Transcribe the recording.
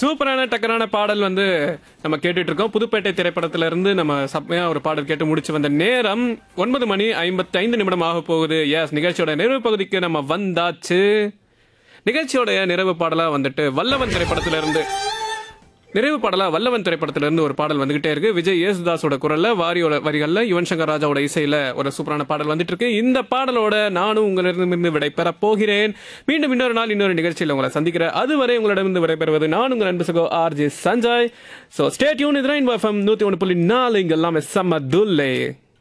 சூப்பரான டக்கரான பாடல் வந்து நம்ம கேட்டுட்டு இருக்கோம் புதுப்பேட்டை திரைப்படத்துல இருந்து நம்ம செம்மையா ஒரு பாடல் கேட்டு முடிச்சு வந்த நேரம் ஒன்பது மணி ஐம்பத்தி ஐந்து நிமிடம் ஆக போகுது எஸ் நிகழ்ச்சியோட நிறைவு பகுதிக்கு நம்ம வந்தாச்சு நிகழ்ச்சியோட நிறைவு பாடலா வந்துட்டு வல்லவன் திரைப்படத்துல இருந்து நிறைவு பாடலா வல்லவன் திரைப்படத்துல இருந்து ஒரு பாடல் வந்துகிட்டே இருக்கு விஜய் யேசுதாஸோட குரல்ல வாரியோட வரிகள்ல யுவன் சங்கர் ராஜாவோட இசையில ஒரு சூப்பரான பாடல் வந்துட்டு இருக்கு இந்த பாடலோட நானும் உங்களிடமிருந்து விடைபெற போகிறேன் மீண்டும் இன்னொரு நாள் இன்னொரு நிகழ்ச்சியில் உங்களை சந்திக்கிறேன் அதுவரை உங்களிடமிருந்து விடைபெறுவது நான் உங்கள் அன்பு சகோ R J Sanjay so stay யூன் இதுதான் எஃப்எம் நூத்தி ஒன்று புள்ளி நாலு இங்க எல்லாமே செம்ம துல்லே